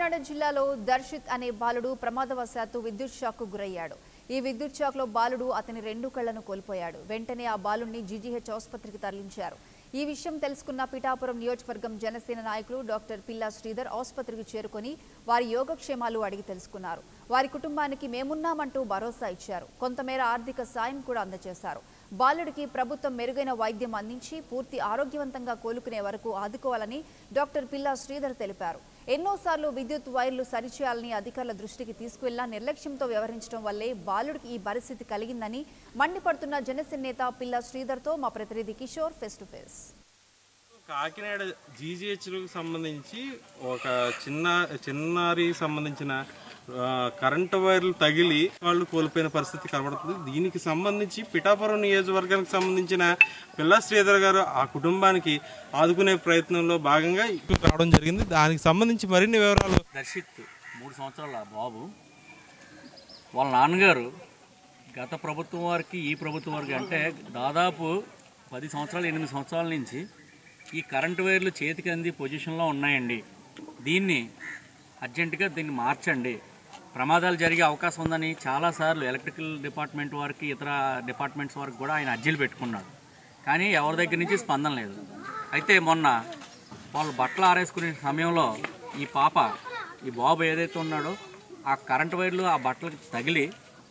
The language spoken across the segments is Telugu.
కాకినాడ జిల్లాలో దర్శిత్ అనే బాలుడు ప్రమాదవశాత్తు విద్యుత్ షాక్కు గురయ్యాడు ఈ విద్యుత్ షాక్లో బాలుడు అతని రెండు కళ్లను కోల్పోయాడు వెంటనే ఆ బాలుడిని జీజీహెచ్ ఆసుపత్రికి తరలించారు ఈ విషయం తెలుసుకున్న పిఠాపురం నియోజకవర్గం జనసేన నాయకులు డాక్టర్ పిల్లా శ్రీధర్ ఆసుపత్రికి చేరుకొని వారి యోగక్షేమాలు అడిగి తెలుసుకున్నారు వారి కుటుంబానికి మేమున్నామంటూ భరోసా ఇచ్చారు కొంతమేర ఆర్థిక సాయం కూడా అందజేశారు బాలుడికి ప్రభుత్వం మెరుగైన వైద్యం అందించి పూర్తి ఆరోగ్యవంతంగా కోలుకునే వరకు ఆదుకోవాలని డాక్టర్ పిల్లా శ్రీధర్ తెలిపారు ఎన్నోసార్లు విద్యుత్ వైర్లు సరిచేయాలని అధికారుల దృష్టికి తీసుకువెళ్లా నిర్లక్ష్యంతో వ్యవహరించడం వల్లే బాలుడికి ఈ పరిస్థితి కలిగిందని మండిపడుతున్న జనసేన నేత పిల్లా శ్రీధర్తో మా ప్రతినిధి Kishore face to face Kakinada జీజీహెచ్లకు సంబంధించి ఒక చిన్న చిన్నారి సంబంధించిన ఆ, కరెంటు వైర్లు తగిలి వాళ్ళు కోల్పోయిన పరిస్థితి కనబడుతుంది దీనికి సంబంధించి పిఠాపురం నియోజకవర్గానికి సంబంధించిన పిల్ల శ్రీధర్ గారు ఆ కుటుంబానికి ఆదుకునే ప్రయత్నంలో భాగంగా ఇప్పుడు రావడం జరిగింది దానికి సంబంధించి మరిన్ని వివరాలు దర్శిత్ మూడు సంవత్సరాల బాబు వాళ్ళ నాన్నగారు గత ప్రభుత్వం వారికి ఈ ప్రభుత్వం వారికి అంటే దాదాపు పది సంవత్సరాలు ఎనిమిది సంవత్సరాల నుంచి ఈ కరెంటు వైర్లు చేతికి అంది పొజిషన్లో ఉన్నాయండి దీన్ని అర్జెంటుగా దీన్ని మార్చండి ప్రమాదాలు జరిగే అవకాశం ఉందని చాలాసార్లు ఎలక్ట్రికల్ డిపార్ట్మెంట్ వారికి ఇతర డిపార్ట్మెంట్స్ వారికి కూడా ఆయన అర్జీలు పెట్టుకున్నాడు కానీ ఎవరి దగ్గర నుంచి స్పందన లేదు అయితే మొన్న వాళ్ళు బట్టలు ఆరేసుకునే సమయంలో ఈ పాప ఈ బాబు ఏదైతే ఉన్నాడో ఆ కరెంట్ వైర్లు ఆ బట్టలకు తగిలి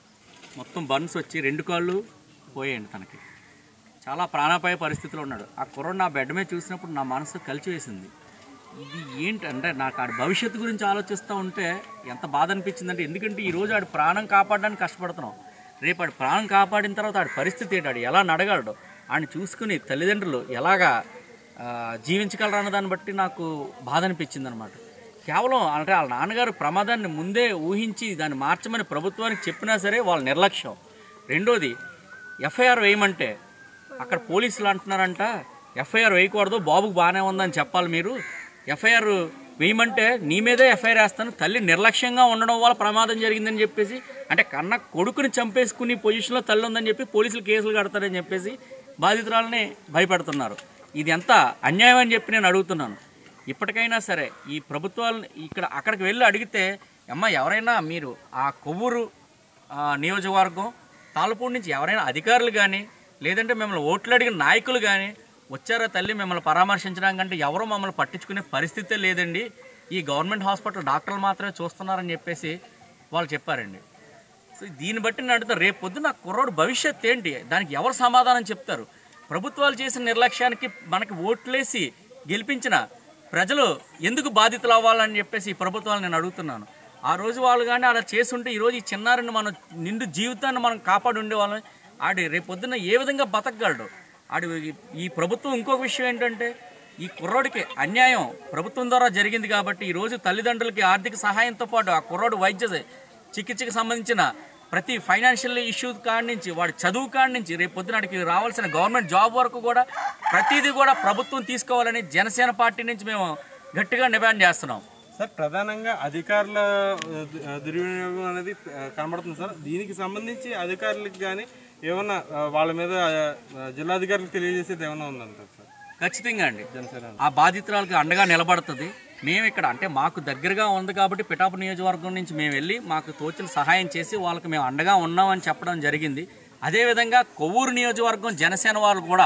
మొత్తం బన్స్ వచ్చి రెండు కాళ్ళు పోయాయండి తనకి చాలా ప్రాణాపాయ పరిస్థితిలో ఉన్నాడు ఆ కుర్రోడు నా బెడ్ మీద చూసినప్పుడు నా మనసు కలిచివేసింది ఇది ఏంటి అంటే నాకు ఆడి భవిష్యత్తు గురించి ఆలోచిస్తూ ఉంటే ఎంత బాధ అనిపించిందంటే ఎందుకంటే ఈరోజు ఆడి ప్రాణం కాపాడడానికి కష్టపడుతున్నాం రేపు ఆడి ప్రాణం కాపాడిన తర్వాత ఆడి పరిస్థితి ఏంటి ఆడు ఎలా నడగలడు ఆడిని చూసుకుని తల్లిదండ్రులు ఎలాగా ఆ, జీవించగలరు అన్న దాన్ని బట్టి నాకు బాధ అనిపించింది అనమాట కేవలం అంటే వాళ్ళ నాన్నగారు ప్రమాదాన్ని ముందే ఊహించి దాన్ని మార్చమని ప్రభుత్వానికి చెప్పినా సరే వాళ్ళ నిర్లక్ష్యం రెండోది ఎఫ్ఐఆర్ వేయమంటే అక్కడ పోలీసులు అంటున్నారంట ఎఫ్ఐఆర్ వేయకూడదు బాబుకు బాగానే ఉందని చెప్పాలి మీరు ఎఫ్ఐఆర్ వేయమంటే నీ మీదే ఎఫ్ఐఆర్ వేస్తాను తల్లి నిర్లక్ష్యంగా ఉండడం వల్ల ప్రమాదం జరిగిందని చెప్పేసి అంటే కన్న కొడుకుని చంపేసుకుని పొజిషన్లో తల్లి ఉందని చెప్పి పోలీసులు కేసులు కడతారని చెప్పేసి బాధితురాలని భయపెడుతున్నారు ఇది ఎంత అన్యాయం అని చెప్పి నేను అడుగుతున్నాను ఇప్పటికైనా సరే ఈ ప్రభుత్వాలు ఇక్కడ అక్కడికి వెళ్ళి అడిగితే అమ్మ ఎవరైనా మీరు ఆ కొవ్వూరు ఆ, నియోజకవర్గం తాళ్ళపూడి నుంచి ఎవరైనా అధికారులు కానీ లేదంటే మిమ్మల్ని ఓట్లు అడిగిన నాయకులు కానీ వచ్చారా తల్లి మిమ్మల్ని పరామర్శించడానికి అంటే ఎవరో మమ్మల్ని పట్టించుకునే పరిస్థితే లేదండి ఈ గవర్నమెంట్ హాస్పిటల్ డాక్టర్లు మాత్రమే చూస్తున్నారని చెప్పేసి వాళ్ళు చెప్పారండి సో దీన్ని బట్టి నేను అడుగుతా రేపు పొద్దున్న ఆ కుర్రోడు భవిష్యత్ ఏంటి దానికి ఎవరు సమాధానం చెప్తారు ప్రభుత్వాలు చేసిన నిర్లక్ష్యానికి మనకి ఓట్లేసి గెలిపించిన ప్రజలు ఎందుకు బాధితులు అవ్వాలని చెప్పేసి ఈ ప్రభుత్వాలు నేను అడుగుతున్నాను ఆ రోజు వాళ్ళు కానీ అలా చేసుంటే ఈరోజు ఈ చిన్నారిని మనం నిండు జీవితాన్ని మనం కాపాడి ఉండేవాళ్ళం ఆడి రేపు పొద్దున్న ఏ విధంగా బతకగలడు ఆడి ఈ ప్రభుత్వం ఇంకొక విషయం ఏంటంటే ఈ కుర్రోడికి అన్యాయం ప్రభుత్వం ద్వారా జరిగింది కాబట్టి ఈ రోజు తల్లిదండ్రులకి ఆర్థిక సహాయంతో పాటు ఆ కుర్రోడు వైద్య చికిత్సకు సంబంధించిన ప్రతి ఫైనాన్షియల్ ఇష్యూ కాడి నుంచి వాడి చదువు కాడి నుంచి రేపు పొద్దునాడికి రావాల్సిన గవర్నమెంట్ జాబ్ వరకు కూడా ప్రతిదీ కూడా ప్రభుత్వం తీసుకోవాలని జనసేన పార్టీ నుంచి మేము గట్టిగా డిమాండ్ చేస్తున్నాం సార్ ప్రధానంగా అధికారుల ఆ, దు- ఆ, దుర్వినియోగం అనేది ఆ, కనబడుతుంది సార్ దీనికి సంబంధించి అధికారులకు కానీ ఏమన్నా ఆ, వాళ్ళ మీద ఆ, జిల్లాధికారులకు తెలియజేసేది ఏమైనా ఉందంటారు సార్ ఖచ్చితంగా అండి జనసేన ఆ బాధితురాలకు అండగా నిలబడుతుంది మేము ఇక్కడ అంటే మాకు దగ్గరగా ఉంది కాబట్టి పిఠాపు నియోజకవర్గం నుంచి మేము వెళ్ళి మాకు తోచిన సహాయం చేసి వాళ్ళకి మేము అండగా ఉన్నామని చెప్పడం జరిగింది అదేవిధంగా కొవ్వూరు నియోజకవర్గం జనసేన వాళ్ళు కూడా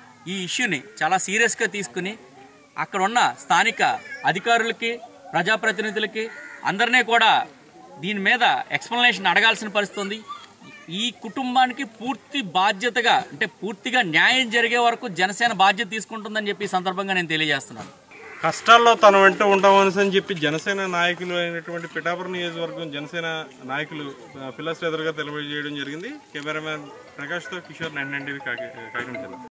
ఈ ఇష్యూని చాలా సీరియస్గా తీసుకుని అక్కడ ఉన్న స్థానిక అధికారులకి ప్రజాప్రతినిధులకి అందరినీ కూడా దీని మీద ఎక్స్ప్లెనేషన్ అడగాల్సిన పరిస్థితి ఉంది ఈ కుటుంబానికి పూర్తి బాధ్యతగా అంటే పూర్తిగా న్యాయం జరిగే వరకు జనసేన బాధ్యత తీసుకుంటుందని చెప్పి ఈ సందర్భంగా నేను తెలియజేస్తున్నాను కష్టాల్లో తన వెంట ఉండవలసి అని చెప్పి జనసేన నాయకులు అయినటువంటి పిఠాపురం నియోజకవర్గం జనసేన నాయకులు ఆ, పిల్ల శ్రీధర్ గారు తెలియజేయడం జరిగింది కెమెరామ్యాన్ ప్రకాష్తో కిషోర్ నైన్ నైన్ టీవీ కాకి కాకినాడ జిల్లా